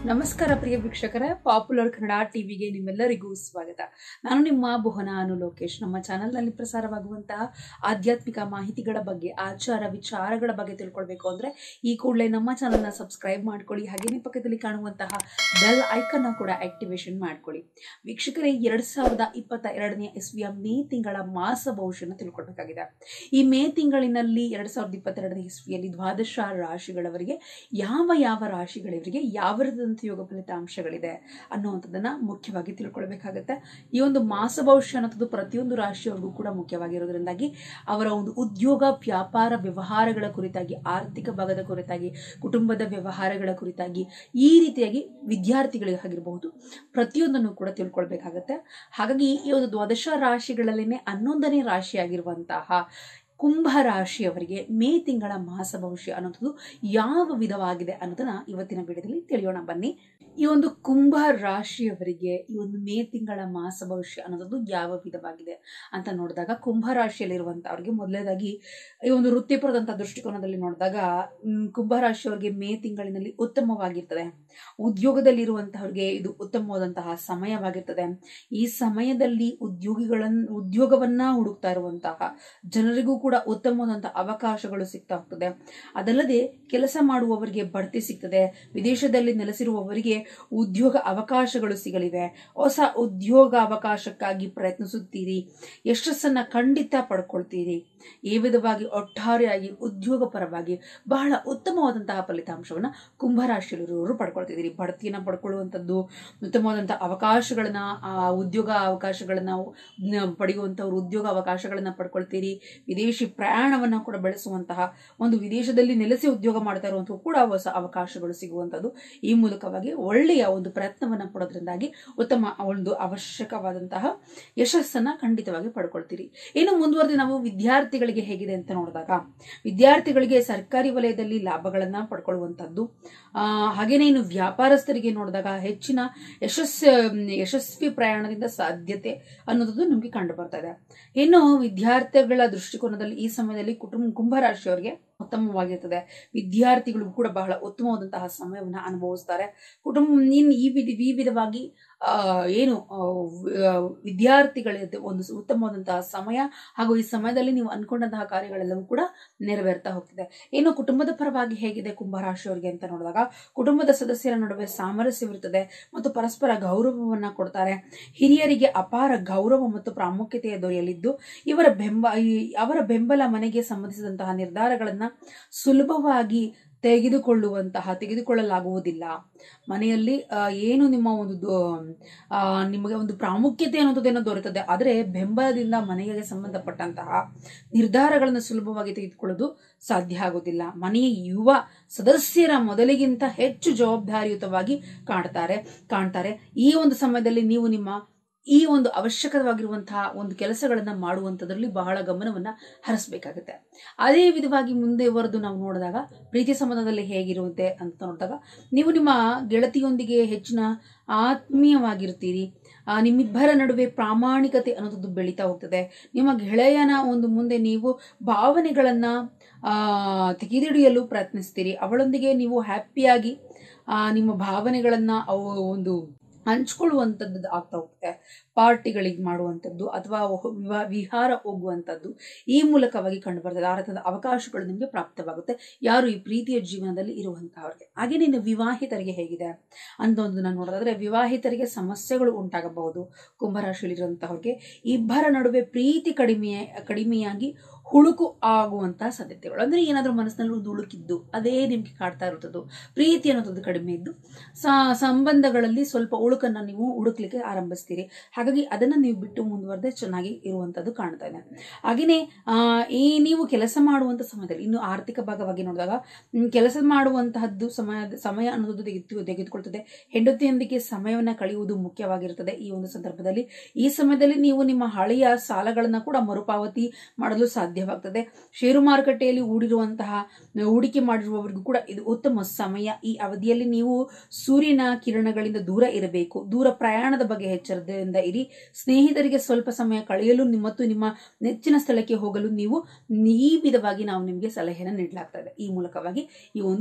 ನಮಸ್ಕಾರ ಪ್ರಿಯ ವೀಕ್ಷಕರೇ ಪಾಪ್ಯುಲರ್ ಕನ್ನಡ ಟಿವಿಗೆ ನಿಮ್ಮೆಲ್ಲರಿಗೂ ಸ್ವಾಗತ ನಾನು ನಿಮ್ಮ ಭುವನ ಅನು ಲೋಕೇಶ್ ನಮ್ಮ ಚಾನೆಲ್ನಲ್ಲಿ ಪ್ರಸಾರವಾಗುವಂತಹ ಆಧ್ಯಾತ್ಮಿಕ ಮಾಹಿತಿಗಳ ಬಗ್ಗೆ ಆಚಾರ ವಿಚಾರಗಳ ಬಗ್ಗೆ ತಿಳ್ಕೊಳ್ಬೇಕು ಅಂದ್ರೆ ಈ ಕೂಡಲೇ ನಮ್ಮ ಚಾನೆಲ್ನ ಸಬ್ಸ್ಕ್ರೈಬ್ ಮಾಡ್ಕೊಳ್ಳಿ ಹಾಗೆಯೇ ಪಕ್ಕದಲ್ಲಿ ಕಾಣುವಂತಹ ಬೆಲ್ ಐಕನ್ನ ಕೂಡ ಆಕ್ಟಿವೇಶನ್ ಮಾಡ್ಕೊಳ್ಳಿ ವೀಕ್ಷಕರೇ ಎರಡ್ ಸಾವಿರದ ಇಪ್ಪತ್ತ ಎರಡನೇ ಇಸ್ವಿಯ ಮೇ ತಿಂಗಳ ಮಾಸ ಭವಿಷ್ಯನ ತಿಳ್ಕೊಳ್ಬೇಕಾಗಿದೆ ಈ ಮೇ ತಿಂಗಳಿನಲ್ಲಿ ಎರಡ್ ಸಾವಿರದ ಇಪ್ಪತ್ತೆರಡನೇ ಇಸ್ವಿಯಲ್ಲಿ ದ್ವಾದಶ ರಾಶಿಗಳವರಿಗೆ ಯಾವ ಯಾವ ರಾಶಿಗಳವರಿಗೆ ಯಾವ ರೀತಿಯಾದಂಥ ಯೋಗ ಫಲಿತಾಂಶಗಳಿದೆ ಅನ್ನುವಂಥದ್ದನ್ನ ಮುಖ್ಯವಾಗಿ ತಿಳ್ಕೊಳ್ಬೇಕಾಗತ್ತೆ ಈ ಒಂದು ಮಾಸ ಭವಿಷ್ಯ ಅನ್ನೋದು ಪ್ರತಿಯೊಂದು ರಾಶಿಯವ್ರಿಗೂ ಕೂಡ ಮುಖ್ಯವಾಗಿರೋದ್ರಿಂದಾಗಿ ಅವರ ಒಂದು ಉದ್ಯೋಗ ವ್ಯಾಪಾರ ವ್ಯವಹಾರಗಳ ಕುರಿತಾಗಿ ಆರ್ಥಿಕ ಭಾಗದ ಕುರಿತಾಗಿ ಕುಟುಂಬದ ವ್ಯವಹಾರಗಳ ಕುರಿತಾಗಿ ಈ ರೀತಿಯಾಗಿ ವಿದ್ಯಾರ್ಥಿಗಳಿಗೆ ಆಗಿರಬಹುದು ಪ್ರತಿಯೊಂದನ್ನು ಕೂಡ ತಿಳ್ಕೊಳ್ಬೇಕಾಗತ್ತೆ ಹಾಗಾಗಿ ಈ ಒಂದು ದ್ವಾದಶ ರಾಶಿಗಳಲ್ಲೇನೆ ಹನ್ನೊಂದನೇ ರಾಶಿಯಾಗಿರುವಂತಹ ಕುಂಭ ರಾಶಿಯವರಿಗೆ ಮೇ ತಿಂಗಳ ಮಾಸ ಭವಿಷ್ಯ ಅನ್ನೋದು ಯಾವ ವಿಧವಾಗಿದೆ ಅನ್ನೋದನ್ನ ಇವತ್ತಿನ ವಿಡಿಯೋದಲ್ಲಿ ತಿಳಿಯೋಣ ಬನ್ನಿ ಈ ಒಂದು ಕುಂಭ ರಾಶಿಯವರಿಗೆ ಈ ಒಂದು ಮೇ ತಿಂಗಳ ಮಾಸ ಭವಿಷ್ಯ ಅನ್ನೋದು ಯಾವ ವಿಧವಾಗಿದೆ ಅಂತ ನೋಡಿದಾಗ ಕುಂಭ ರಾಶಿಯಲ್ಲಿರುವಂತವ್ರಿಗೆ ಮೊದಲನೇದಾಗಿ ಈ ಒಂದು ವೃತ್ತಿಪರದಂತ ದೃಷ್ಟಿಕೋನದಲ್ಲಿ ನೋಡಿದಾಗ ಮ್, ಕುಂಭ ರಾಶಿಯವರಿಗೆ ಮೇ ತಿಂಗಳಿನಲ್ಲಿ ಉತ್ತಮವಾಗಿರ್ತದೆ ಉದ್ಯೋಗದಲ್ಲಿರುವಂತಹವ್ರಿಗೆ ಇದು ಉತ್ತಮವಾದಂತಹ ಸಮಯವಾಗಿರ್ತದೆ ಈ ಸಮಯದಲ್ಲಿ ಉದ್ಯೋಗಿಗಳನ್ನ ಉದ್ಯೋಗವನ್ನ ಹುಡುಕ್ತಾ ಇರುವಂತಹ ಜನರಿಗೂ ಕೂಡ ಉತ್ತಮವಾದಂತಹ ಅವಕಾಶಗಳು ಸಿಗ್ತಾ ಹೋಗ್ತದೆ ಅದಲ್ಲದೆ ಕೆಲಸ ಮಾಡುವವರಿಗೆ ಬಡ್ತಿ ಸಿಗ್ತದೆ ವಿದೇಶದಲ್ಲಿ ನೆಲೆಸಿರುವವರಿಗೆ ಉದ್ಯೋಗ ಅವಕಾಶಗಳು ಸಿಗಲಿವೆ ಹೊಸ ಉದ್ಯೋಗ ಅವಕಾಶಕ್ಕಾಗಿ ಪ್ರಯತ್ನಿಸುತ್ತೀರಿ ಯಶಸ್ಸನ್ನ ಖಂಡಿತ ಪಡ್ಕೊಳ್ತೀರಿ ಈ ವಿಧವಾಗಿ ಒಟ್ಟಾರೆಯಾಗಿ ಉದ್ಯೋಗ ಪರವಾಗಿ ಬಹಳ ಉತ್ತಮವಾದಂತಹ ಫಲಿತಾಂಶವನ್ನ ಕುಂಭರಾಶಿಯಲ್ಲಿರುವವರು ಪಡ್ಕೊಳ್ತಿದ್ದೀರಿ ಬಡ್ತಿಯನ್ನ ಪಡ್ಕೊಳ್ಳುವಂಥದ್ದು ಉತ್ತಮವಾದಂತಹ ಅವಕಾಶಗಳನ್ನ ಆ ಉದ್ಯೋಗ ಅವಕಾಶಗಳನ್ನ ನ- ಪಡೆಯುವಂತವ್ರು ಉದ್ಯೋಗ ಅವಕಾಶಗಳನ್ನ ಪಡ್ಕೊಳ್ತೀರಿ ವಿದೇಶಿ ಪ್ರಯಾಣವನ್ನ ಕೂಡ ಬೆಳೆಸುವಂತಹ ಒಂದು ವಿದೇಶದಲ್ಲಿ ನೆಲೆಸಿ ಉದ್ಯೋಗ ಮಾಡ್ತಾ ಇರುವಂತಹ ಕೂಡ ಹೊಸ ಅವಕಾಶಗಳು ಸಿಗುವಂತದ್ದು ಈ ಮೂಲಕವಾಗಿ ಒಳ್ಳೆಯ ಒಂದು ಪ್ರಯತ್ನವನ್ನ ಪಡೋದ್ರಿಂದಾಗಿ ಉತ್ತಮ ಒಂದು ಅವಶ್ಯಕವಾದಂತಹ ಯಶಸ್ಸನ್ನ ಖಂಡಿತವಾಗಿ ಪಡ್ಕೊಳ್ತೀರಿ ಇನ್ನು ಮುಂದುವರೆದು ನಾವು ವಿದ್ಯಾರ್ಥಿಗಳಿಗೆ ಹೇಗಿದೆ ಅಂತ ನೋಡಿದಾಗ ವಿದ್ಯಾರ್ಥಿಗಳಿಗೆ ಸರ್ಕಾರಿ ವಲಯದಲ್ಲಿ ಲಾಭಗಳನ್ನ ಪಡ್ಕೊಳ್ಳುವಂತದ್ದು ಆ, ಹಾಗೇನೆ ಇನ್ನು ವ್ಯಾಪಾರಸ್ಥರಿಗೆ ನೋಡಿದಾಗ ಹೆಚ್ಚಿನ ಯಶಸ್ ಯಶಸ್ವಿ ಪ್ರಯಾಣದಿಂದ ಸಾಧ್ಯತೆ ಅನ್ನೋದು ನಮಗೆ ಕಂಡು ಬರ್ತಾ ಇದೆ ಇನ್ನು ವಿದ್ಯಾರ್ಥಿಗಳ ದೃಷ್ಟಿಕೋನದಲ್ಲಿ ಈ ಸಮಯದಲ್ಲಿ ಕುಟುಂಬ ಕುಂಭರಾಶಿಯವರಿಗೆ ಉತ್ತಮವಾಗಿರ್ತದೆ ವಿದ್ಯಾರ್ಥಿಗಳು ಕೂಡ ಬಹಳ ಉತ್ತಮವಾದಂತಹ ಸಮಯವನ್ನ ಅನುಭವಿಸ್ತಾರೆ ಕುಟುಂಬ ಇನ್ ಈ ವಿಧ ಈ ವಿಧವಾಗಿ ಆ, ಏನು ಆ, ವ- ವಿದ್ಯಾರ್ಥಿಗಳಿಗೆ ಒಂದು ಸ- ಉತ್ತಮವಾದಂತಹ ಸಮಯ ಹಾಗೂ ಈ ಸಮಯದಲ್ಲಿ ನೀವು ಅನ್ಕೊಂಡಂತಹ ಕಾರ್ಯಗಳೆಲ್ಲವೂ ಕೂಡ ನೆರವೇರ್ತಾ ಹೋಗ್ತಿದೆ ಇನ್ನು ಕುಟುಂಬದ ಪರವಾಗಿ ಹೇಗಿದೆ ಕುಂಭರಾಶಿಯವರಿಗೆ ಅಂತ ನೋಡಿದಾಗ ಕುಟುಂಬದ ಸದಸ್ಯರ ನಡುವೆ ಸಾಮರಸ್ಯವಿರುತ್ತದೆ ಮತ್ತು ಪರಸ್ಪರ ಗೌರವವನ್ನ ಕೊಡ್ತಾರೆ ಹಿರಿಯರಿಗೆ ಅಪಾರ ಗೌರವ ಮತ್ತು ಪ್ರಾಮುಖ್ಯತೆಯ ದೊರೆಯಲಿದ್ದು ಇವರ ಬೆಂಬ ಈ- ಅವರ ಬೆಂಬಲ ಮನೆಗೆ ಸಂಬಂಧಿಸಿದಂತಹ ನಿರ್ಧಾರಗಳನ್ನ ಸುಲಭವಾಗಿ ತೆಗೆದುಕೊಳ್ಳುವಂತಹ ತೆಗೆದುಕೊಳ್ಳಲಾಗುವುದಿಲ್ಲ ಮನೆಯಲ್ಲಿ ಆ, ಏನು ನಿಮ್ಮ ಒಂದು ದೊ- ಆ, ನಿಮಗೆ ಒಂದು ಪ್ರಾಮುಖ್ಯತೆ ಅನ್ನೋದೇನೋ ದೊರೆತದೆ ಆದರೆ ಬೆಂಬಲದಿಂದ ಮನೆಗೆ ಸಂಬಂಧಪಟ್ಟಂತಹ ನಿರ್ಧಾರಗಳನ್ನು ಸುಲಭವಾಗಿ ತೆಗೆದುಕೊಳ್ಳೋದು ಸಾಧ್ಯ ಆಗೋದಿಲ್ಲ ಮನೆಯ ಯುವ ಸದಸ್ಯರ ಮೊದಲಿಗಿಂತ ಹೆಚ್ಚು ಜವಾಬ್ದಾರಿಯುತವಾಗಿ ಕಾಣ್ತಾರೆ ಕಾಣ್ತಾರೆ ಈ ಒಂದು ಸಮಯದಲ್ಲಿ ನೀವು ನಿಮ್ಮ ಈ ಒಂದು ಅವಶ್ಯಕವಾಗಿರುವಂತಹ ಒಂದು ಕೆಲಸಗಳನ್ನ ಮಾಡುವಂಥದ್ರಲ್ಲಿ ಬಹಳ ಗಮನವನ್ನ ಹರಿಸಬೇಕಾಗುತ್ತೆ ಅದೇ ವಿಧವಾಗಿ ಮುಂದೆ ವರೆದು ನಾವು ನೋಡಿದಾಗ ಪ್ರೀತಿ ಸಂಬಂಧದಲ್ಲಿ ಹೇಗಿರುತ್ತೆ ಅಂತ ನೋಡಿದಾಗ ನೀವು ನಿಮ್ಮ ಗೆಳತಿಯೊಂದಿಗೆ ಹೆಚ್ಚಿನ ಆತ್ಮೀಯವಾಗಿರ್ತೀರಿ ಆ, ನಿಮ್ಮಿಬ್ಬರ ನಡುವೆ ಪ್ರಾಮಾಣಿಕತೆ ಅನ್ನೋದು ಬೆಳೀತಾ ಹೋಗ್ತದೆ ನಿಮ್ಮ ಗೆಳೆಯನ ಒಂದು ಮುಂದೆ ನೀವು ಭಾವನೆಗಳನ್ನ ಆ ತೆಗೆದಿಡಿಯಲು ಪ್ರಯತ್ನಿಸ್ತೀರಿ ಅವಳೊಂದಿಗೆ ನೀವು ಹ್ಯಾಪಿಯಾಗಿ ಆ, ನಿಮ್ಮ ಭಾವನೆಗಳನ್ನ ಅವು ಒಂದು ಹಂಚ್ಕೊಳ್ಳುವಂಥದ್ದು ಆಗ್ತಾ ಹೋಗ್ತದೆ ಪಾರ್ಟಿಗಳಿಗೆ ಮಾಡುವಂಥದ್ದು ಅಥವಾ ಹೊ- ವಿವಾ- ವಿಹಾರ ಹೋಗುವಂಥದ್ದು ಈ ಮೂಲಕವಾಗಿ ಕಂಡು ಬರ್ತದೆ ಆ ರೀತಿಯ ಅವಕಾಶಗಳು ನಿಮಗೆ ಪ್ರಾಪ್ತವಾಗುತ್ತೆ ಯಾರು ಈ ಪ್ರೀತಿಯ ಜೀವನದಲ್ಲಿ ಇರುವಂತಹವ್ರಿಗೆ ಹಾಗೆ ನೀನು ವಿವಾಹಿತರಿಗೆ ಹೇಗಿದೆ ಅಂತ ಒಂದು ನಾನು ನೋಡೋದಾದ್ರೆ ವಿವಾಹಿತರಿಗೆ ಸಮಸ್ಯೆಗಳು ಉಂಟಾಗಬಹುದು ಕುಂಭರಾಶಿಯಲ್ಲಿರುವಂತಹವ್ರಿಗೆ ಇಬ್ಬರ ನಡುವೆ ಪ್ರೀತಿ ಕಡಿಮೆ ಕಡಿಮೆಯಾಗಿ ಹುಳುಕು ಆಗುವಂತಹ ಸಾಧ್ಯತೆಗಳು ಅಂದ್ರೆ ಏನಾದ್ರೂ ಮನಸ್ಸಿನಲ್ಲಿ ಒಂದು ಹುಳುಕಿದ್ದು ಅದೇ ನಿಮ್ಗೆ ಕಾಡ್ತಾ ಇರುತ್ತದ್ದು ಪ್ರೀತಿ ಅನ್ನೋದು ಕಡಿಮೆ ಇದ್ದು ಸ- ಸಂಬಂಧಗಳಲ್ಲಿ ಸ್ವಲ್ಪ ಉಳುಕನ್ನ ನೀವು ಹುಡುಕ್ಲಿಕ್ಕೆ ಆರಂಭಿಸ್ತೀರಿ ಹಾಗಾಗಿ ಅದನ್ನ ನೀವು ಬಿಟ್ಟು ಮುಂದುವರೆದೇ ಚೆನ್ನಾಗಿ ಇರುವಂತದ್ದು ಕಾಣ್ತಾ ಇದೆ ಹಾಗೇನೆ ಆ, ಈ ನೀವು ಕೆಲಸ ಮಾಡುವಂತ ಸಮಯದಲ್ಲಿ ಇನ್ನು ಆರ್ಥಿಕ ಭಾಗವಾಗಿ ನೋಡಿದಾಗ ಮ್, ಕೆಲಸ ಮಾಡುವಂತಹದ್ದು ಸಮಯ ಸಮಯ ಅನ್ನೋದು ತೆಗೆದು ತೆಗೆದುಕೊಳ್ತದೆ ಹೆಂಡತಿಯೊಂದಿಗೆ ಸಮಯವನ್ನ ಕಳೆಯುವುದು ಮುಖ್ಯವಾಗಿರುತ್ತದೆ ಈ ಒಂದು ಸಂದರ್ಭದಲ್ಲಿ ಈ ಸಮಯದಲ್ಲಿ ನೀವು ನಿಮ್ಮ ಹಳೆಯ ಸಾಲಗಳನ್ನ ಕೂಡ ಮರುಪಾವತಿ ಮಾಡಲು ಸಾಧ್ಯವಾಗ್ತದೆ ಷೇರು ಮಾರುಕಟ್ಟೆಯಲ್ಲಿ ಹೂಡಿರುವಂತಹ ಹೂಡಿಕೆ ಮಾಡಿರುವವರಿಗೂ ಕೂಡ ಇದು ಉತ್ತಮ ಸಮಯ ಈ ಅವಧಿಯಲ್ಲಿ ನೀವು ಸೂರ್ಯನ ಕಿರಣಗಳಿಂದ ದೂರ ಇರಬೇಕು ದೂರ ಪ್ರಯಾಣದ ಬಗ್ಗೆ ಎಚ್ಚರದಿಂದ ಇರಿ ಸ್ನೇಹಿತರಿಗೆ ಸ್ವಲ್ಪ ಸಮಯ ಕಳೆಯಲು ನಿಮ್ಮ- ಮತ್ತು ನಿಮ್ಮ ನೆಚ್ಚಿನ ಸ್ಥಳಕ್ಕೆ ಹೋಗಲು ನೀವು ಈ ವಿಧವಾಗಿ ನಾವು ನಿಮಗೆ ಸಲಹೆಯನ್ನು ನೀಡಲಾಗ್ತಾ ಇದೆ ಈ ಮೂಲಕವಾಗಿ ಈ ಒಂದು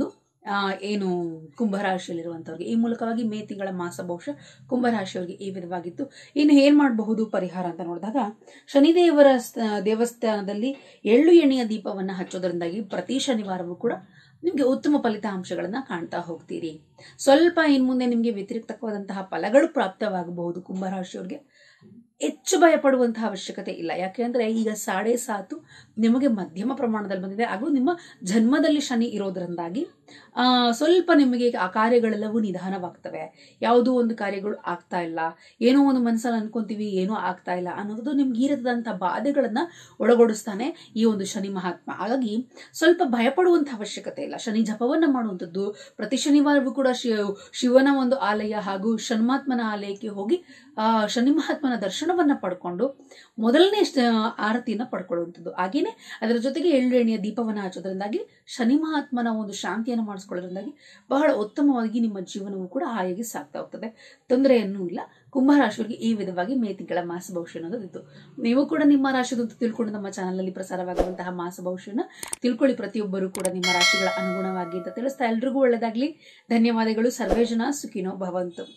ಆ, ಏನು ಕುಂಭರಾಶಿಯಲ್ಲಿರುವಂಥವ್ರಿಗೆ ಈ ಮೂಲಕವಾಗಿ ಮೇ ತಿಂಗಳ ಮಾಸ ಬಹುಶಃ ಕುಂಭರಾಶಿಯವರಿಗೆ ಈ ವಿಧವಾಗಿತ್ತು ಇನ್ನು ಏನ್ ಮಾಡಬಹುದು ಪರಿಹಾರ ಅಂತ ನೋಡಿದಾಗ ಶನಿದೇವರ ಸ- ದೇವಸ್ಥಾನದಲ್ಲಿ ಎಳ್ಳು ಎಣ್ಣೆಯ ದೀಪವನ್ನು ಹಚ್ಚೋದ್ರಿಂದಾಗಿ ಪ್ರತಿ ಶನಿವಾರವೂ ಕೂಡ ನಿಮಗೆ ಉತ್ತಮ ಫಲಿತಾಂಶಗಳನ್ನ ಕಾಣ್ತಾ ಹೋಗ್ತೀರಿ ಸ್ವಲ್ಪ ಇನ್ ಮುಂದೆ ನಿಮಗೆ ವ್ಯತಿರಿಕ್ತವಾದಂತಹ ಫಲಗಳು ಪ್ರಾಪ್ತವಾಗಬಹುದು ಕುಂಭರಾಶಿಯವರಿಗೆ ಹೆಚ್ಚು ಭಯ ಪಡುವಂತಹ ಅವಶ್ಯಕತೆ ಇಲ್ಲ ಯಾಕೆಂದ್ರೆ ಈಗ ಸಾಡೆ ಸಾತು ನಿಮಗೆ ಮಧ್ಯಮ ಪ್ರಮಾಣದಲ್ಲಿ ಬಂದಿದೆ ಹಾಗೂ ನಿಮ್ಮ ಜನ್ಮದಲ್ಲಿ ಶನಿ ಇರೋದ್ರಿಂದಾಗಿ ಆ, ಸ್ವಲ್ಪ ನಿಮಗೆ ಆ ಕಾರ್ಯಗಳೆಲ್ಲವೂ ನಿಧಾನವಾಗ್ತವೆ ಯಾವುದೋ ಒಂದು ಕಾರ್ಯಗಳು ಆಗ್ತಾ ಇಲ್ಲ ಏನೋ ಒಂದು ಮನಸ್ಸಲ್ಲಿ ಅನ್ಕೊಂತೀವಿ ಏನೋ ಆಗ್ತಾ ಇಲ್ಲ ಅನ್ನೋದು ನಿಮ್ಗೆ ಇರದಂತಹ ಬಾಧೆಗಳನ್ನ ಒಳಗೊಡಿಸ್ತಾನೆ ಈ ಒಂದು ಶನಿ ಮಹಾತ್ಮ ಹಾಗಾಗಿ ಸ್ವಲ್ಪ ಭಯಪಡುವಂತಹ ಅವಶ್ಯಕತೆ ಇಲ್ಲ ಶನಿ ಜಪವನ್ನ ಮಾಡುವಂಥದ್ದು ಪ್ರತಿ ಶನಿವಾರವೂ ಕೂಡ ಶಿವ ಶಿವನ ಒಂದು ಆಲಯ ಹಾಗೂ ಶನ್ಮಾತ್ಮನ ಆಲಯಕ್ಕೆ ಹೋಗಿ ಆ ಶನಿ ಮಹಾತ್ಮನ ದರ್ಶನವನ್ನ ಪಡ್ಕೊಂಡು ಮೊದಲನೇ ಶ- ಆರತಿಯನ್ನ ಪಡ್ಕೊಳ್ಳುವಂಥದ್ದು ಹಾಗೇನೆ ಅದರ ಜೊತೆಗೆ ಎಳ್ಳು ಎಣ್ಣೆಯ ದೀಪವನ್ನ ಹಚ್ಚೋದ್ರಿಂದಾಗಿ ಶನಿ ಮಹಾತ್ಮನ ಒಂದು ಶಾಂತಿಯನ್ನು ಮಾಡಿಸ್ಕೊಳ್ಳೋದ್ರಿಂದಾಗಿ ಬಹಳ ಉತ್ತಮವಾಗಿ ನಿಮ್ಮ ಜೀವನವು ಕೂಡ ಹಾಯಾಗಿ ಸಾಗ್ತಾ ಹೋಗ್ತದೆ ತೊಂದರೆಯನ್ನೂ ಇಲ್ಲ ಕುಂಭರಾಶಿಯವರಿಗೆ ಈ ವಿಧವಾಗಿ ಮೇ ತಿಂಗಳ ಮಾಸ ಭವಿಷ್ಯ ಅನ್ನೋದು ಇತ್ತು ನೀವು ಕೂಡ ನಿಮ್ಮ ರಾಶಿದು ಅಂತ ತಿಳ್ಕೊಂಡು ನಮ್ಮ ಚಾನಲ್ನಲ್ಲಿ ಪ್ರಸಾರವಾಗುವಂತಹ ಮಾಸ ಭವಿಷ್ಯನ ತಿಳ್ಕೊಳ್ಳಿ ಪ್ರತಿಯೊಬ್ಬರು ಕೂಡ ನಿಮ್ಮ ರಾಶಿಗಳ ಅನುಗುಣವಾಗಿ ಅಂತ ತಿಳಿಸ್ತಾ ಎಲ್ರಿಗೂ ಒಳ್ಳೆಯದಾಗ್ಲಿ ಧನ್ಯವಾದಗಳು ಸರ್ವೇ ಜನ ಸುಖಿನೋ ಭವಂತು